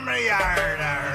from the yard.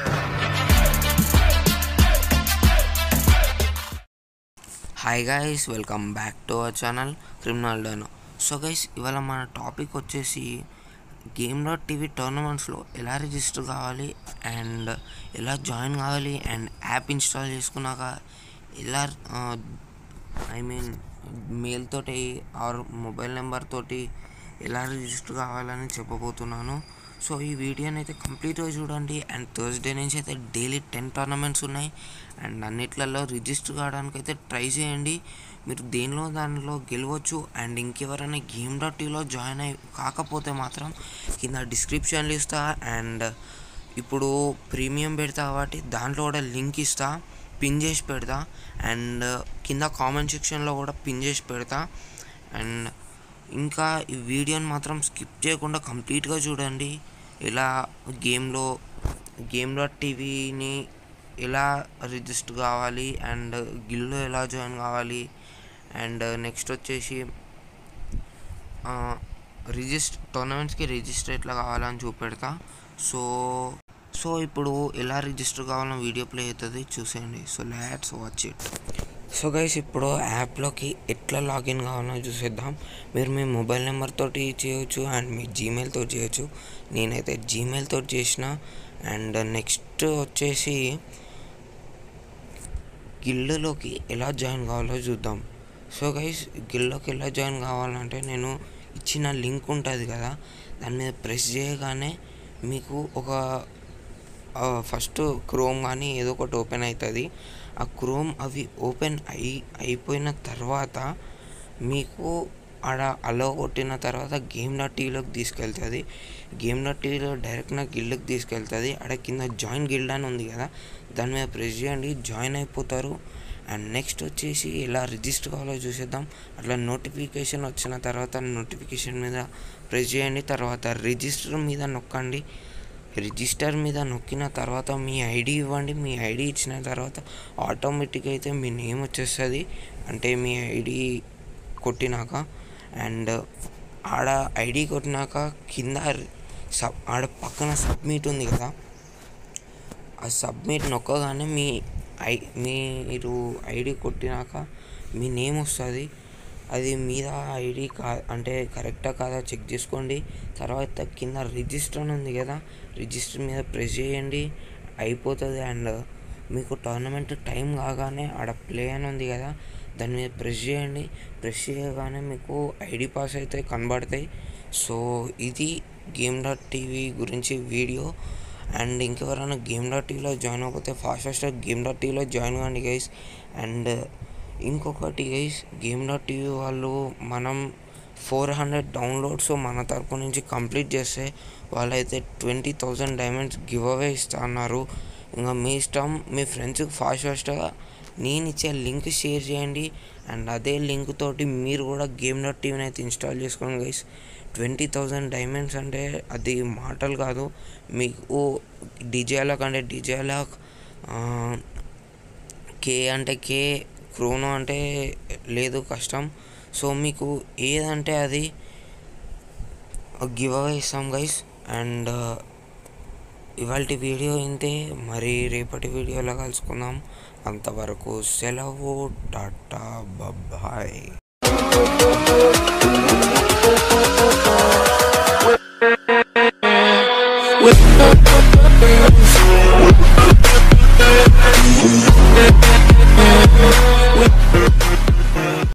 Hi guys welcome back to our channel criminal డోనో so guys ఇవాళ మన topic వచ్చేసి game dot TV టోర్నమెంట్స్లో ఎలా register కావాలి అండ్ ఎలా జాయిన్ కావాలి అండ్ యాప్ ఇన్స్టాల్ చేసుకున్నాక ఎలా ఐ మీన్ మెయిల్ తోటి ఆర్ మొబైల్ నెంబర్ తోటి ఎలా రిజిస్టర్ కావాలని చెప్పబోతున్నాను సో ఈ వీడియోని అయితే కంప్లీట్గా చూడండి అండ్ థర్స్డే నుంచి అయితే డైలీ టెన్ టోర్నమెంట్స్ ఉన్నాయి అండ్ అన్నిట్లలో రిజిస్టర్ కావడానికి అయితే ట్రై చేయండి మీరు దేనిలో దానిలో గెలవచ్చు అండ్ ఇంకెవరైనా గేమ్ డాట్ టీలో జాయిన్ అయి కాకపోతే మాత్రం కింద డిస్క్రిప్షన్లు ఇస్తా అండ్ ఇప్పుడు ప్రీమియం పెడతా కాబట్టి దాంట్లో కూడా లింక్ ఇస్తా పిన్ చేసి పెడతా అండ్ కింద కామెంట్ సెక్షన్లో కూడా పిన్ చేసి పెడతా అండ్ ఇంకా ఈ వీడియోని మాత్రం స్కిప్ చేయకుండా కంప్లీట్గా చూడండి ఎలా గేమ్లో గేమ్ డాట్ టీవీని ఎలా రిజిస్టర్ కావాలి అండ్ గిల్లో ఎలా జాయిన్ కావాలి అండ్ నెక్స్ట్ వచ్చేసి రిజిస్టర్ టోర్నమెంట్స్కి రిజిస్టర్ ఎట్లా కావాలని చూపెడతా సో సో ఇప్పుడు ఎలా రిజిస్టర్ కావాలని వీడియో ప్లే అవుతుంది చూసేయండి so let's watch it so guys ఇప్పుడు యాప్లోకి ఎట్లా లాగిన్ కావాలో చూసేద్దాం మీరు మీ మొబైల్ నెంబర్ తోటి చేయొచ్చు అండ్ మీ జీమెయిల్ తోటి చేయొచ్చు నేనైతే జీమెయిల్ తోటి చేసిన అండ్ నెక్స్ట్ వచ్చేసి గిల్డ్లోకి ఎలా జాయిన్ కావాలో చూద్దాం సో గైస్ గిల్డ్లోకి ఎలా జాయిన్ కావాలంటే నేను ఇచ్చిన లింక్ ఉంటుంది కదా దాని మీద ప్రెస్ చేయగానే మీకు ఒక ఫస్ట్ క్రోమ్ కానీ ఏదో ఒకటి ఓపెన్ అవుతుంది ఆ క్రోమ్ అవి ఓపెన్ అయి అయిపోయిన తర్వాత మీకు ఆడ అలో కొట్టిన తర్వాత గేమ్ డాట్ టీవీలోకి తీసుకెళ్తుంది గేమ్ డాట్ టీవీలో డైరెక్ట్ నా గిల్డ్కి తీసుకెళ్తుంది ఆడ కింద జాయిన్ గిల్డ్ అని ఉంది కదా దాని మీద ప్రెస్ చేయండి జాయిన్ అయిపోతారు అండ్ నెక్స్ట్ వచ్చేసి ఎలా రిజిస్టర్ కావాలో చూసేద్దాం అట్లా నోటిఫికేషన్ వచ్చిన తర్వాత నోటిఫికేషన్ మీద ప్రెస్ చేయండి తర్వాత రిజిస్టర్ మీద నొక్కండి రిజిస్టర్ మీద నొక్కిన తర్వాత మీ ఐడి ఇవ్వండి మీ ఐడి ఇచ్చిన తర్వాత ఆటోమేటిక్గా అయితే మీ నేమ్ వచ్చేస్తుంది అంటే మీ ఐడి కొట్టినాక అండ్ ఆడ ఐడి కొట్టినాక కింద సబ్ ఆడ పక్కన సబ్మిట్ ఉంది కదా ఆ సబ్మిట్ నొక్కగానే మీ ఐ మీరు ఐడి కొట్టినాక మీ నేమ్ వస్తుంది అది మీద ఐడి కా అంటే కరెక్టా కాదా చెక్ చేసుకోండి తర్వాత కింద రిజిస్టర్ అని ఉంది కదా రిజిస్టర్ మీద ప్రెస్ చేయండి అయిపోతుంది అండ్ మీకు టోర్నమెంట్ టైం కాగానే ఆడ ప్లే అని ఉంది కదా దాని మీద ప్రెస్ చేయండి ప్రెస్ చేయగానే మీకు ఐడి పాస్ అయితే కనబడతాయి సో ఇది గేమ్ డాట్ టీవీ గురించి వీడియో అండ్ ఇంకెవరైనా గేమ్ డాట్ టీవీలో జాయిన్ అవ్వకపోతే ఫాస్ట్ ఫాస్ట్గా గేమ్ డాట్ టీవీలో జాయిన్ కాండి గైస్ అండ్ ఇంకొకటి గైస్ గేమ్ డాట్ టీవీ వాళ్ళు మనం ఫోర్ హండ్రెడ్ డౌన్లోడ్స్ మన తరపు నుంచి కంప్లీట్ చేస్తే వాళ్ళైతే twenty thousand diamonds give away ఇస్తా అన్నారు ఇంకా మీ ఇష్టం మీ ఫ్రెండ్స్కి ఫాస్ట్ ఫాస్ట్గా నేను ఇచ్చే లింక్ షేర్ చేయండి అండ్ అదే లింక్ తోటి మీరు కూడా గేమ్ డాట్ టీవీని అయితే ఇన్స్టాల్ చేసుకోండి గైస్ ట్వంటీ థౌజండ్ డైమండ్స్ అంటే అది మాటలు కాదు మీకు డిజేలాక్ అంటే డిజేలాక్ కే అంటే కే క్రోనో అంటే లేదు కష్టం సో మీకు ఏదంటే అది గివ్ అవే ఇస్తాం గైస్ అండ్ ఇవాళ వీడియో ఇంతే మరి రేపటి వీడియోలో కలుసుకుందాం అంతవరకు సెలవు టాటా బాయ్ with